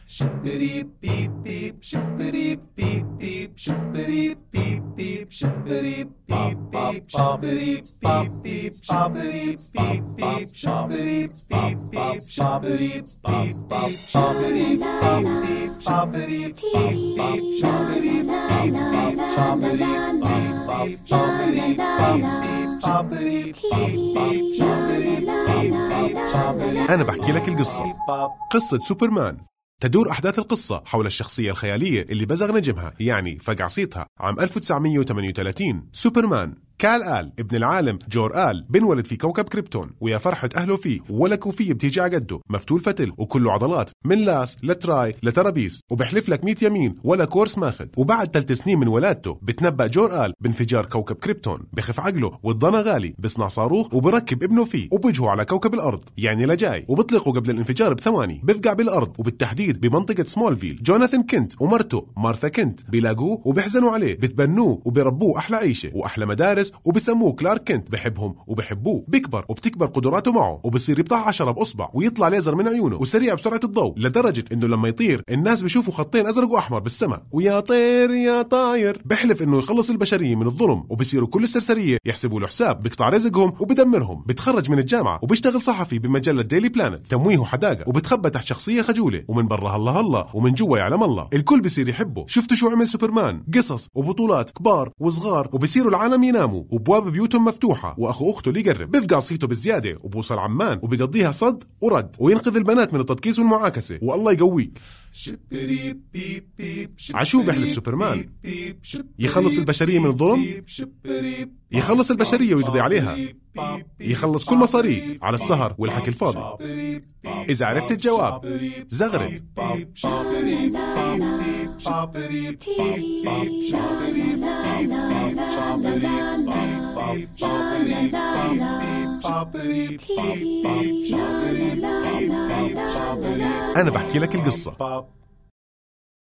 Shipity beep beep, shippity beep beep, shippity beep beep, shippity beep beep, shippity beep beep, shippity beep beep, shippity beep beep, shippity beep beep, shippity beep beep, shippity beep beep, shippity beep beep, shippity beep beep, shippity beep beep, shippity beep beep, shippity beep beep, shippity أنا بحكي لك القصة قصة سوبرمان تدور أحداث القصة حول الشخصية الخيالية اللي بزغ نجمها يعني فقع صيتها عام 1938 سوبرمان كال آل ابن العالم جور آل بنولد في كوكب كريبتون ويا فرحة أهله فيه ولا كوفية بتيجي على قده مفتول فتل وكله عضلات من لاس لتراي لترابيس وبحلف لك 100 يمين ولا كورس ماخد وبعد ثلاث سنين من ولادته بتنبأ جور آل بانفجار كوكب كريبتون بخف عقله والضنا غالي بصنع صاروخ وبركب ابنه فيه وبوجهه على كوكب الأرض يعني لجاي وبطلقه قبل الانفجار بثواني بفقع بالأرض وبالتحديد بمنطقة سمولفيل جوناثان كنت ومرته مارثا كنت بيلاقوه وبيحزنوا عليه بتبنوه وبيربوه أحلى عيشة وأحلى مدارس وبسموه كلارك كنت بحبهم وبحبوه بيكبر وبتكبر قدراته معه وبصير يبطح عشرة بأصبع ويطلع ليزر من عيونه وسريع بسرعة الضوء لدرجة إنه لما يطير الناس بيشوفوا خطين أزرق وأحمر بالسماء ويا طير يا طاير بحلف إنه يخلص البشرية من الظلم وبصيروا كل السرسرية يحسبوا له حساب بيقطع رزقهم وبدمرهم بتخرج من الجامعة وبيشتغل صحفي بمجلة ديلي بلانت تمويه وحداقة وبتخبى تحت شخصية خجولة ومن برا هلا هلا ومن جوا يعلم الله الكل بصير يحبه شفتوا شو عمل سوبرمان قصص وبطولات كبار وصغار وبصيروا العالم يناموا وبواب بيوتهم مفتوحة وأخو أخته اللي يقرب بفقع صيته بالزيادة وبوصل عمان وبقضيها صد ورد وينقذ البنات من التدكيس والمعاكسة والله يقويك Shippity beep beep, عشو بيحلف سوبرمان؟ يخلص البشرية من الظلم؟ يخلص البشرية ويقضي عليها يخلص كل مصاريه على السهر والحكي الفاضي إذا عرفت الجواب زغرت أنا بحكي لك القصة